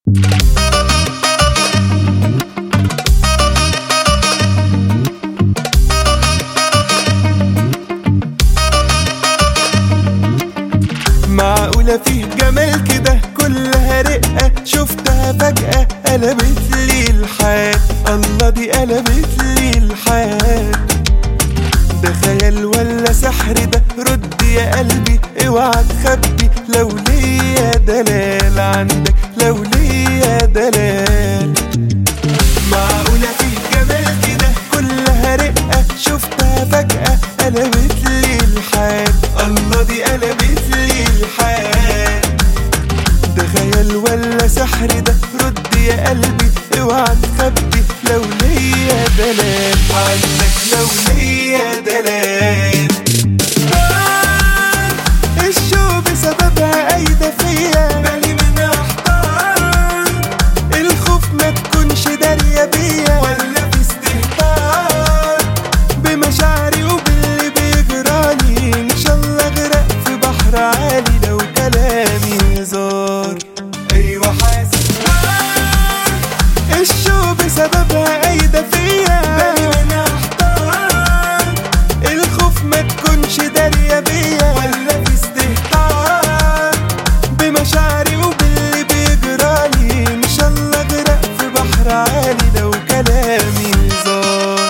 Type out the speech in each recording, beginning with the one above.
معقولة فيه جمال كده كلها رقة شفتها فجأة قلبت لي الحال الله دي قلبت لي الحال ده خيال ولا سحر ده رد يا قلبي اوعى تخبي لو ليا دلال عندك لو ليا دلال معقولة فيه جمال كده كلها رقة شفتها فجأة قلبت لي الحال الله دي قلبت لي الحال ده خيال ولا سحر ده رد يا قلبي اوعى تخبي لو ليا دلال عندك لو ليا دلال آه، الشوق بسببها قايدة فيا بالي من احتار الخوف ما تكونش دارية بيا ولا في استهتار بمشاعري وباللي بيجرالي ان شاء الله اغرق في بحر عالي لو كلامي هزار ايوه حاسس نار الشوق بسببها قايدة فيا بالي من احتار الخوف ما تكونش دارية بيا ولا في استهتار بمشاعري وباللي بيجرالي ان شاء الله اغرق في بحر عالي لو كلامي هزار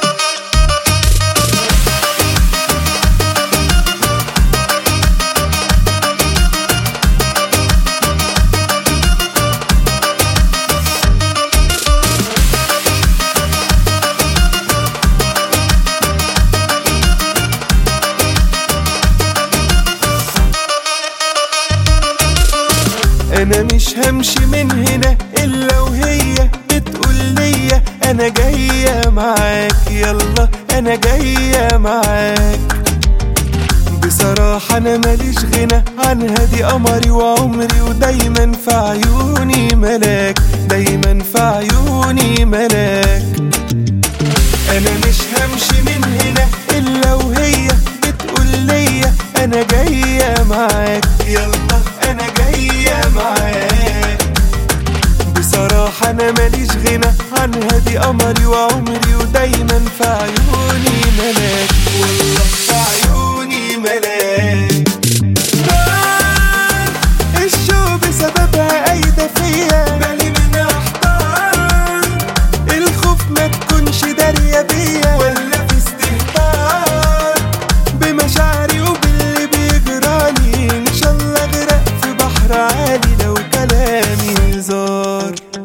انا مش همشي من هنا الا وهي بتقول ليا انا جايه معاك يلا انا جايه معاك بصراحة أنا ماليش غنى عنها دي قمري وعمري ودايما في عيوني ملاك دايما في عيوني ملاك أنا مش همشي من هنا إلا وهي بتقول ليا أنا جاية معاك يلا أنا جاية معاك بصراحة أنا ماليش غنى عنها دي قمري وعمري ودايما في عيوني ملاك والله في عيوني ملاك نار الشوق بسببها قايدة فيا بالي من احتار الخوف ما تكونش دارية بيا ولا في استهتار بمشاعري وباللي بيجرالي ان شاء الله اغرق في بحر عالي لو كلامي هزار